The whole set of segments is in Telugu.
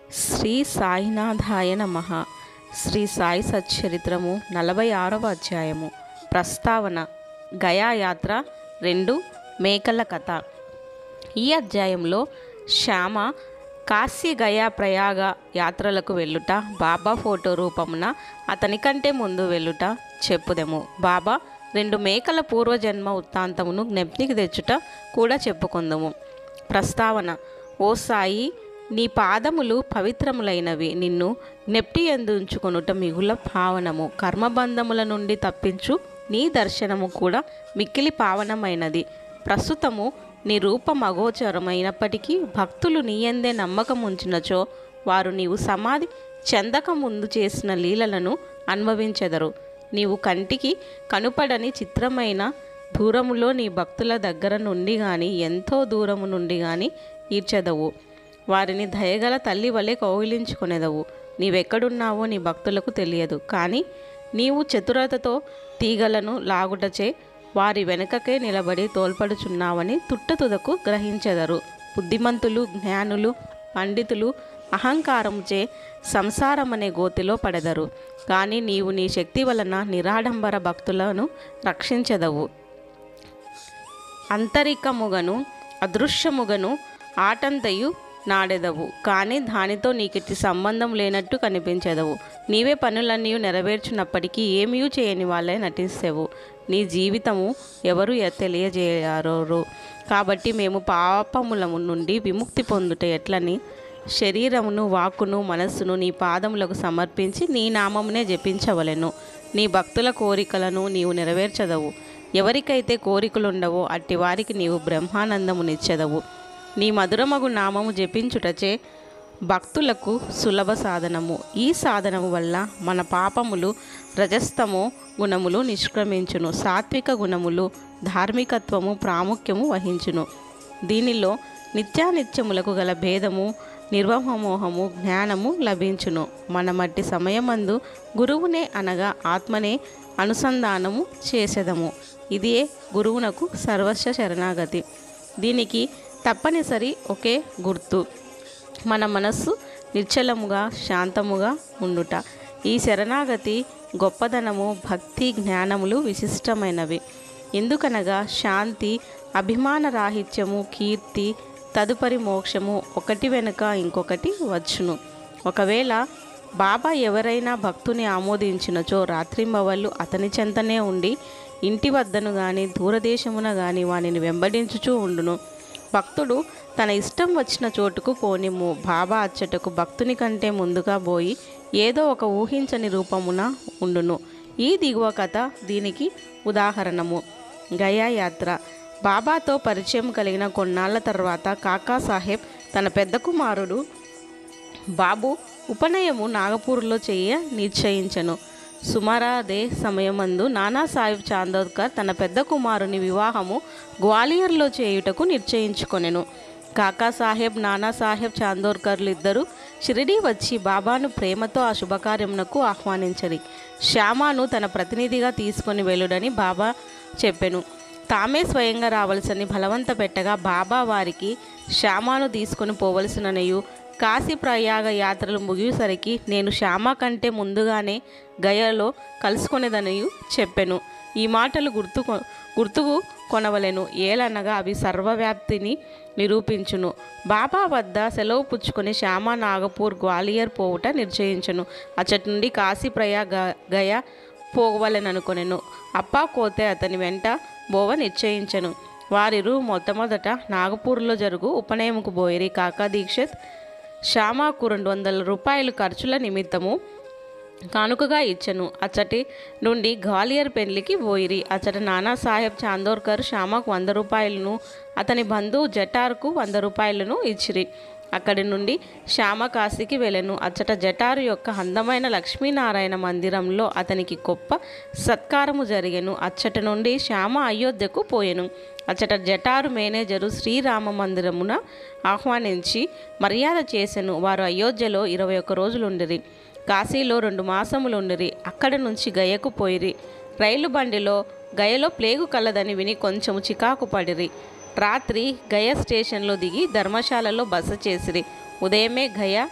శ్రీ సాయినాథాయ నమ శ్రీ సాయి సచ్చరిత్రము నలభై ఆరవ అధ్యాయము ప్రస్తావన గయా యాత్ర రెండు మేకల కథ ఈ అధ్యాయంలో శ్యామ కాశీ గయా ప్రయాగ యాత్రలకు వెళ్ళుట బాబా ఫోటో రూపమున అతని కంటే ముందు వెళ్ళుట చెప్పుదెము బాబా రెండు మేకల పూర్వజన్మ వృత్తాంతమును జ్ఞప్తికి తెచ్చుట కూడా చెప్పుకుందము ప్రస్తావన ఓ సాయి నీ పాదములు పవిత్రములైనవి నిన్ను జ్ఞప్తి ఎందుంచుకొనుట మిగుల పావనము కర్మబంధముల నుండి తప్పించు నీ దర్శనము కూడా మిక్కిలి పావనమైనది ప్రస్తుతము నీ రూపం అగోచరమైనప్పటికీ భక్తులు నీయందే నమ్మకం ఉంచినచో వారు నీవు సమాధి చెందక ముందు చేసిన లీలలను అనుభవించెదరు నీవు కంటికి కనుపడని చిత్రమైన దూరములో నీ భక్తుల దగ్గర నుండి గాని ఎంతో దూరము నుండి గాని ఈడ్చెదవు వారిని దయగల తల్లి వలె కౌగిలించుకొనేదవు నీవెక్కడున్నావో నీ భక్తులకు తెలియదు కానీ నీవు చతురతతో తీగలను లాగుటచే వారి వెనుకకే నిలబడి తోల్పడుచున్నావని తుట్టతుదకు గ్రహించెదరు బుద్ధిమంతులు జ్ఞానులు పండితులు అహంకారముచే సంసారమనే గోతిలో పడెదరు కానీ నీవు నీ శక్తి వలన నిరాడంబర భక్తులను రక్షించెదవు అంతరికముగను అదృశ్యముగను ఆటంతయు నాడెదవు కానీ దానితో నీకెట్టి సంబంధం లేనట్టు కనిపించెదవు నీవే పనులన్నీ నెరవేర్చున్నప్పటికీ ఏమీ చేయని వాళ్ళే నటిస్తేవు నీ జీవితము ఎవరు ఎ- తెలియజేయరు కాబట్టి మేము పాపములము నుండి విముక్తి పొందుట ఎట్లని శరీరమును వాక్కును మనస్సును నీ పాదములకు సమర్పించి నీ నామమునే జపించవలెను నీ భక్తుల కోరికలను నీవు నెరవేర్చదవు ఎవరికైతే కోరికలుండవో అట్టి వారికి నీవు బ్రహ్మానందమునిచ్చెదవు నీ మధురమగు నామము జపించుటచే భక్తులకు సులభ సాధనము ఈ సాధనము వల్ల మన పాపములు రజస్తము గుణములు నిష్క్రమించును సాత్విక గుణములు ధార్మికత్వము ప్రాముఖ్యము వహించును దీనిలో నిత్యానిత్యములకు గల భేదము నిర్వహమోహము జ్ఞానము లభించును మన మట్టి సమయమందు గురువునే అనగా ఆత్మనే అనుసంధానము చేసేదము ఇదే గురువునకు సర్వస్వ శరణాగతి దీనికి తప్పనిసరి ఒకే గుర్తు మన మనస్సు నిశ్చలముగా శాంతముగా ఉండుట ఈ శరణాగతి గొప్పదనము భక్తి జ్ఞానములు విశిష్టమైనవి ఎందుకనగా శాంతి అభిమాన రాహిత్యము కీర్తి తదుపరి మోక్షము ఒకటి వెనుక ఇంకొకటి వచ్చును ఒకవేళ బాబా ఎవరైనా భక్తుని ఆమోదించినచో రాత్రింబవళ్ళు అతని చెంతనే ఉండి ఇంటి వద్దను గాని దూరదేశమున గాని వానిని వెంబడించుచూ ఉండును భక్తుడు తన ఇష్టం వచ్చిన చోటుకు పోనిమ్ము బాబా అచ్చటకు భక్తుని కంటే ముందుగా పోయి ఏదో ఒక ఊహించని రూపమున ఉండును ఈ దిగువ కథ దీనికి ఉదాహరణము గయా యాత్ర బాబాతో పరిచయం కలిగిన కొన్నాళ్ల తర్వాత కాకా సాహెబ్ తన పెద్ద కుమారుడు బాబు ఉపనయము నాగపూర్లో చేయ నిశ్చయించెను సుమారాదే సమయమందు నానాసాహెబ్ చాందోద్కర్ తన పెద్ద కుమారుని వివాహము గ్వాలియర్లో చేయుటకు నిశ్చయించుకొనెను కాకా సాహెబ్ నానాసాహెబ్ చాందోర్కర్లు ఇద్దరు షిరిడీ వచ్చి బాబాను ప్రేమతో ఆ శుభకార్యమునకు ఆహ్వానించరి శ్యామాను తన ప్రతినిధిగా తీసుకొని వెళ్ళుడని బాబా చెప్పెను తామే స్వయంగా రావలసని బలవంత పెట్టగా బాబా వారికి శ్యామాను తీసుకొని పోవలసిననయు కాశీ ప్రయాగ యాత్రలు ముగిసరికి నేను శ్యామ కంటే ముందుగానే గయలో కలుసుకునేదనయు చెప్పెను ఈ మాటలు గుర్తు గుర్తుకు కొనవలెను ఏలనగా అవి సర్వవ్యాప్తిని నిరూపించును బాబా వద్ద సెలవు పుచ్చుకొని శ్యామ నాగపూర్ గ్వాలియర్ పోవుట నిశ్చయించును అచ్చటి నుండి కాశీ ప్రయాగ గయ పోవలెననుకొనెను అప్పా కోతే అతని వెంట బోవ నిశ్చయించెను వారిరు మొట్టమొదట నాగపూర్లో జరుగు ఉపనయముకు పోయిరి కాకా దీక్షిత్ శ్యామాకు రెండు వందల రూపాయలు ఖర్చుల నిమిత్తము కానుకగా ఇచ్చెను అచ్చటి నుండి గ్వాలియర్ పెళ్లికి పోయిరి అచ్చట నానాసాహెబ్ చాందోర్కర్ శ్యామకు వంద రూపాయలను అతని బంధువు జటార్కు వంద రూపాయలను ఇచ్చిరి అక్కడి నుండి శ్యామ కాశీకి వెళ్ళెను అచ్చట జటారు యొక్క అందమైన లక్ష్మీనారాయణ మందిరంలో అతనికి గొప్ప సత్కారము జరిగెను అచ్చట నుండి శ్యామ అయోధ్యకు పోయెను అచ్చట జటారు మేనేజరు శ్రీరామ మందిరమున ఆహ్వానించి మర్యాద చేసెను వారు అయోధ్యలో ఇరవై ఒక్క రోజులుండిరి కాశీలో రెండు మాసములు ఉండిరి అక్కడి నుంచి గయకు పోయిరి రైలు బండిలో గయలో ప్లేగు కలదని విని కొంచెము చికాకు పడిరి రాత్రి గయ స్టేషన్లో దిగి ధర్మశాలలో బస చేసిరి ఉదయమే గయ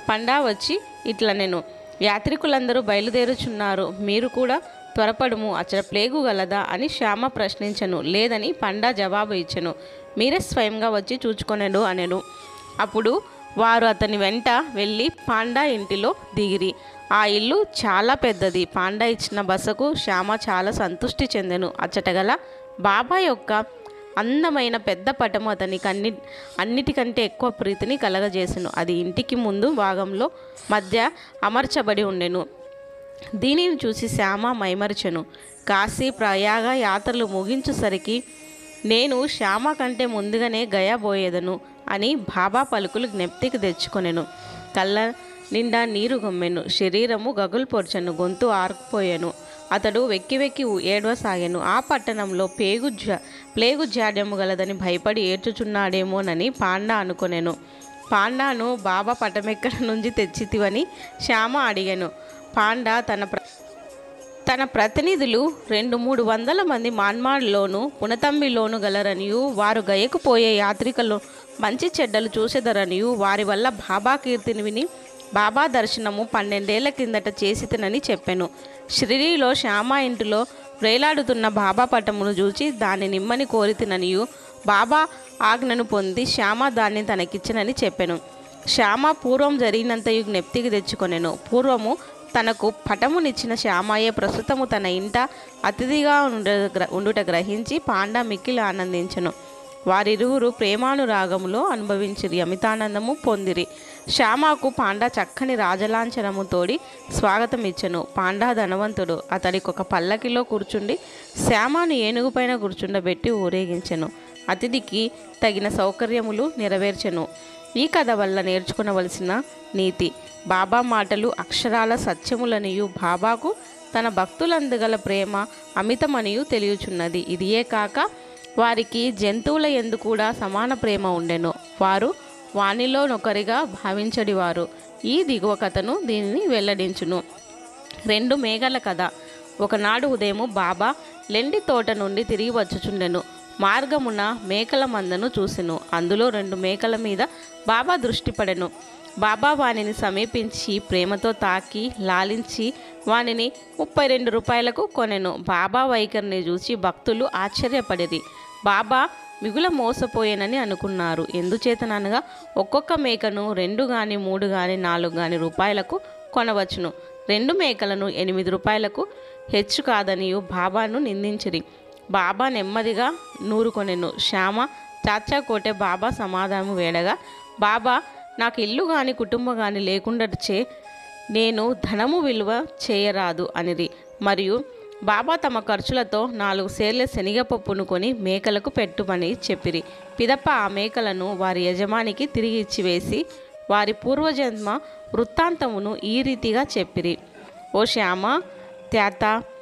పండా వచ్చి ఇట్లా నేను యాత్రికులందరూ బయలుదేరుచున్నారు మీరు కూడా త్వరపడుము అచ్చట ప్లేగు గలదా అని శ్యామ ప్రశ్నించను లేదని పండా జవాబు ఇచ్చెను మీరే స్వయంగా వచ్చి చూచుకొనెను అనెను అప్పుడు వారు అతని వెంట వెళ్ళి పాండా ఇంటిలో దిగిరి ఆ ఇల్లు చాలా పెద్దది పాండా ఇచ్చిన బసకు శ్యామ చాలా సంతృష్టి చెందెను అచ్చటగల బాబా యొక్క అందమైన పెద్ద పటము అతనికి అన్ని అన్నిటికంటే ఎక్కువ ప్రీతిని కలగజేసెను అది ఇంటికి ముందు భాగంలో మధ్య అమర్చబడి ఉండెను దీనిని చూసి శ్యామ మైమరిచెను కాశీ ప్రయాగ యాత్రలు ముగించేసరికి నేను శ్యామ కంటే ముందుగానే గయాబోయేదను అని బాబా పలుకులు జ్ఞప్తికి తెచ్చుకొనెను కళ్ళ నిండా నీరు గమ్మెను శరీరము గగులు పొడ్చెను గొంతు ఆరుకుపోయాను అతడు వెక్కి వెక్కి ఏడవసాగాను ఆ పట్టణంలో పేగు జ ప్లేగు జాడ్యము గలదని భయపడి ఏడ్చుచున్నాడేమోనని పాండా అనుకొనెను పాండాను బాబా పటమెక్కడ నుంచి తెచ్చితివని శ్యామ అడిగాను పాండా తన ప్ర తన ప్రతినిధులు రెండు మూడు వందల మంది మాన్మాడ్లోను పునతంబిలోను గలరనియు వారు గయకు పోయే యాత్రికలు మంచి చెడ్డలు చూసేదరనియు వారి వల్ల బాబా కీర్తిని విని బాబా దర్శనము పన్నెండేళ్ల కిందట చేసితనని చెప్పాను షిరిడీలో శ్యామ ఇంటిలో వేలాడుతున్న బాబా పటమును చూచి దాన్ని నిమ్మని కోరితిననియు బాబా ఆజ్ఞను పొంది శ్యామ దాన్ని తనకిచ్చినని చెప్పాను శ్యామ పూర్వం జరిగినంతయు జ్ఞప్తికి తెచ్చుకొనెను పూర్వము తనకు పటమునిచ్చిన శ్యామయ్య ప్రస్తుతము తన ఇంట అతిథిగా ఉండ ఉండుట గ్రహించి పాండా మిక్కిలి ఆనందించెను వారిరువురు ప్రేమానురాగములో అనుభవించిరి అమితానందము పొందిరి శ్యామకు పాండా చక్కని రాజలాంఛనము తోడి స్వాగతం ఇచ్చెను పాండా ధనవంతుడు అతడికి ఒక పల్లకిలో కూర్చుండి శ్యామను ఏనుగుపైన కూర్చుండబెట్టి ఊరేగించెను అతిథికి తగిన సౌకర్యములు నెరవేర్చెను ఈ కథ వల్ల నేర్చుకునవలసిన నీతి బాబా మాటలు అక్షరాల సత్యములనియు బాబాకు తన భక్తులందుగల ప్రేమ అమితమనియు తెలియచున్నది ఇదియే కాక వారికి జంతువుల ఎందు కూడా సమాన ప్రేమ ఉండెను వారు వానిలోనొకరిగా భావించడివారు ఈ దిగువ కథను దీనిని వెల్లడించును రెండు మేఘల కథ ఒకనాడు ఉదయము బాబా లెండి తోట నుండి తిరిగి వచ్చుచుండెను మార్గమున మేకల మందను చూసెను అందులో రెండు మేకల మీద బాబా దృష్టి పడెను బాబా వానిని సమీపించి ప్రేమతో తాకి లాలించి వానిని ముప్పై రెండు రూపాయలకు కొనెను బాబా వైఖరిని చూసి భక్తులు ఆశ్చర్యపడిరి బాబా మిగుల మోసపోయేనని అనుకున్నారు ఎందుచేతననగా ఒక్కొక్క మేకను రెండు గాని మూడు గాని నాలుగు గాని రూపాయలకు కొనవచ్చును రెండు మేకలను ఎనిమిది రూపాయలకు హెచ్చు కాదనియు బాబాను నిందించిరి బాబా నెమ్మదిగా నూరుకొనెను శ్యామ చాచా కోటే బాబా సమాధానం వేడగా బాబా నాకు ఇల్లు గాని కుటుంబం గాని లేకుండాచే నేను ధనము విలువ చేయరాదు అనిరి మరియు బాబా తమ ఖర్చులతో నాలుగు సేర్ల శనగపప్పును కొని మేకలకు పెట్టుమని చెప్పిరి పిదప ఆ మేకలను వారి యజమానికి తిరిగి ఇచ్చివేసి వారి పూర్వజన్మ వృత్తాంతమును ఈ రీతిగా చెప్పిరి ఓ శ్యామ త్యాత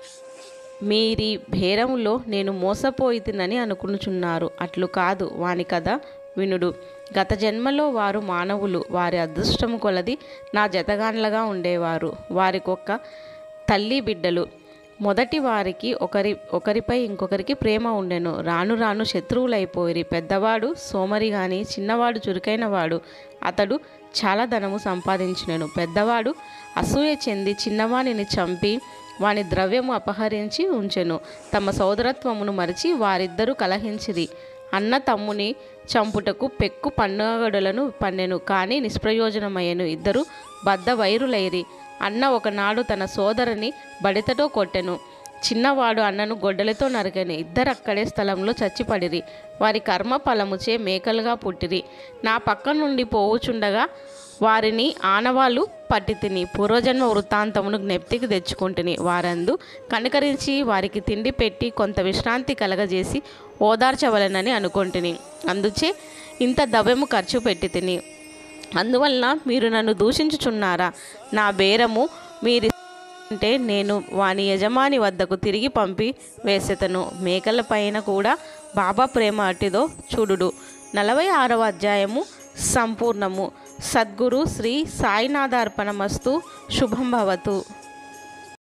మీరి భేరములో నేను మోసపోయితినని అనుకునుచున్నారు అట్లు కాదు వాని కథ వినుడు గత జన్మలో వారు మానవులు వారి అదృష్టము కొలది నా జతగాన్లుగా ఉండేవారు వారికొక్క తల్లి బిడ్డలు మొదటి వారికి ఒకరి ఒకరిపై ఇంకొకరికి ప్రేమ ఉండెను రాను రాను శత్రువులైపోయిరి పెద్దవాడు సోమరి గాని చిన్నవాడు చురుకైన వాడు అతడు చాలా ధనము సంపాదించినను పెద్దవాడు అసూయ చెంది చిన్నవానిని చంపి వాని ద్రవ్యము అపహరించి ఉంచెను తమ సోదరత్వమును మరిచి వారిద్దరూ కలహించిరి అన్న తమ్ముని చంపుటకు పెక్కు పన్నుగడులను పన్నెను కానీ నిష్ప్రయోజనమయ్యను ఇద్దరు బద్ద వైరులైరి అన్న ఒకనాడు తన సోదరుని బడితతో కొట్టెను చిన్నవాడు అన్నను గొడ్డలతో నరికెను ఇద్దరు అక్కడే స్థలంలో చచ్చిపడిరి వారి కర్మ ఫలముచే మేకలుగా పుట్టిరి నా పక్క నుండి పోవుచుండగా వారిని ఆనవాళ్ళు పట్టి తిని పూర్వజన్మ వృత్తాంతమును జ్ఞప్తికి తెచ్చుకుంటుని వారందు కనికరించి వారికి తిండి పెట్టి కొంత విశ్రాంతి కలగజేసి ఓదార్చవలనని అనుకుంటుని అందుచే ఇంత ద్రవ్యము ఖర్చు పెట్టి తిని అందువలన మీరు నన్ను దూషించుచున్నారా నా బేరము మీరు అంటే నేను వాని యజమాని వద్దకు తిరిగి పంపి వేసెతను మేకల పైన కూడా బాబా ప్రేమ అట్టిదో చూడుడు నలభై ఆరవ అధ్యాయము సంపూర్ణము సద్గురు శ్రీ సాయినాథార్పణమస్తు శుభం భవతు